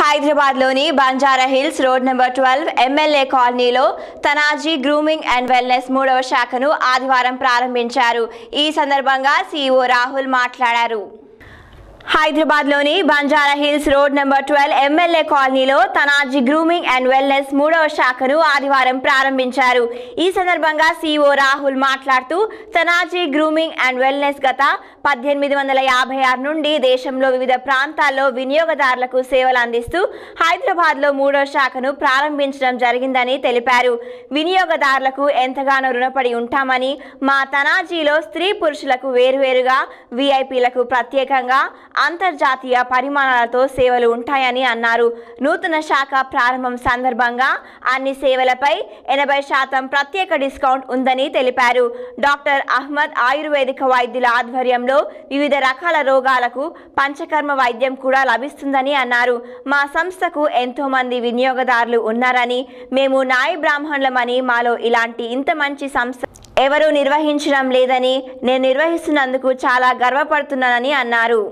హైదరాబాద్లోని Banjara Hills road number twelve MLA కాలనీలో Tanaji grooming and wellness మూడవ శాఖను ఆదివారం ప్రారంభించారు ఈ సందర్భంగా సీఈఓ రాహుల్ మాట్లాడారు హైదరాబాద్లోని Banjara Hills road number twelve MLA కాలనీలో తనాజీ గ్రూమింగ్ అండ్ వెల్నెస్ మూడవ శాఖను ఆదివారం ప్రారంభించారు ఈ సందర్భంగా సీఈఓ రాహుల్ మాట్లాడుతూ తనాజీ గ్రూమింగ్ అండ్ వెల్నెస్ గత పద్దెనిమిది వందల యాభై ఆరు నుండి దేశంలో వివిధ ప్రాంతాల్లో వినియోగదారులకు సేవలు అందిస్తూ హైదరాబాద్లో మూడో శాఖను ప్రారంభించడం జరిగిందని తెలిపారు వినియోగదారులకు ఎంతగానో రుణపడి ఉంటామని మా తనాజీలో స్త్రీ పురుషులకు వేరువేరుగా వీఐపీలకు ప్రత్యేకంగా అంతర్జాతీయ పరిమాణాలతో సేవలు ఉంటాయని అన్నారు నూతన శాఖ ప్రారంభం సందర్భంగా అన్ని సేవలపై ఎనభై శాతం ప్రత్యేక డిస్కౌంట్ ఉందని తెలిపారు డాక్టర్ అహ్మద్ ఆయుర్వేదిక వైద్యుల ఆధ్వర్యంలో వివిధ రకాల రోగాలకు పంచకర్మ వైద్యం కూడా లభిస్తుందని అన్నారు మా సంస్థకు ఎంతో మంది వినియోగదారులు ఉన్నారని మేము నాయ బ్రాహ్మణులమని మాలో ఇలాంటి ఇంత మంచి సంస్థ ఎవరూ నిర్వహించడం లేదని నేను నిర్వహిస్తున్నందుకు చాలా గర్వపడుతున్నానని అన్నారు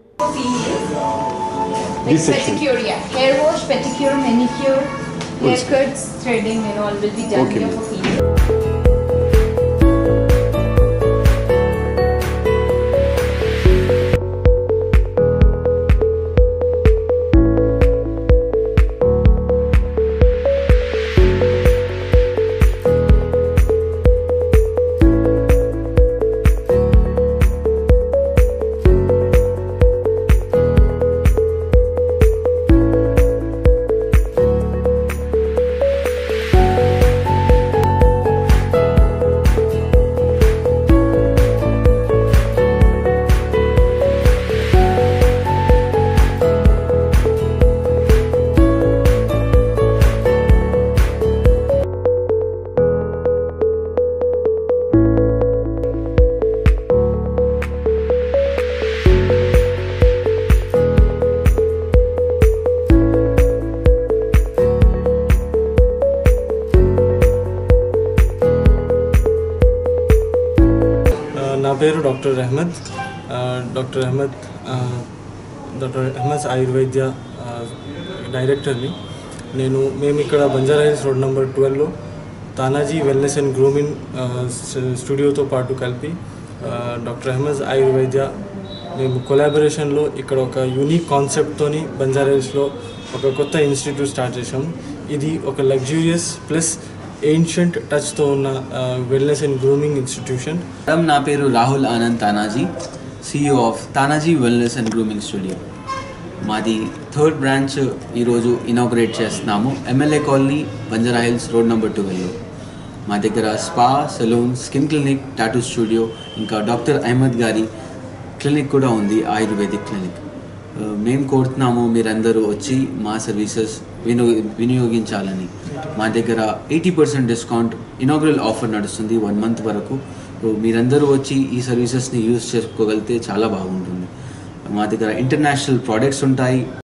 Like This section. pedicure, yeah. Hair wash, pedicure, manicure, Yes. haircuts, threading and all will be done Okay, here ma'am. for female. ఆ, నా పేరు డాక్టర్ అహ్మద్ ఆ, డాక్టర్ అహ్మద్ ఆ, డాక్టర్ అహ్మద్ ఆయుర్వేద్య ఆ, డైరెక్టర్ని నేను మేము ఇక్కడ బంజారా హిల్స్ రోడ్ నెంబర్ ట్వెల్వ్లో తానాజీ వెల్నెస్ అండ్ గ్రూమింగ్ ఆ, స్- స్టూడియోతో పాటు కలిపి ఆ, డాక్టర్ అహ్మద్ ఆయుర్వేద్య మేము కొలాబరేషన్లో ఇక్కడ ఒక యూనిక్ కాన్సెప్ట్తోని బంజారా హిల్స్లో ఒక కొత్త ఇన్స్టిట్యూట్ స్టార్ట్ చేసాం ఇది ఒక లగ్జూరియస్ ప్లస్ ఏన్షియంట్ టచ్తో ఉన్న wellness and grooming institution madam నా పేరు Rahul Anand Tanaji CEO of Tanaji wellness and grooming studio మాది థర్డ్ బ్రాంచ్ ఈరోజు ఇనాగ్రేట్ చేస్తున్నాము MLA colony Banjara Hills road number ట్వెల్వ్లో మా దగ్గర spa salon skin clinic tattoo studio ఇంకా డాక్టర్ అహ్మద్ గారి క్లినిక్ కూడా ఉంది ఆయుర్వేదిక్ క్లినిక్ ఆ, మేము కోరుతున్నాము మీరందరూ వచ్చి మా సర్వీసెస్ వినియో వినియోగించాలని మా దగ్గర eighty percent discount inaugural offer నడుస్తుంది వన్ మంత్ వరకు సో మీరందరూ వచ్చి ఈ సర్వీసెస్ని యూజ్ చేసుకోగలిగితే చాలా బాగుంటుంది మా దగ్గర ఇంటర్నేషనల్ ప్రోడక్ట్స్ ఉంటాయి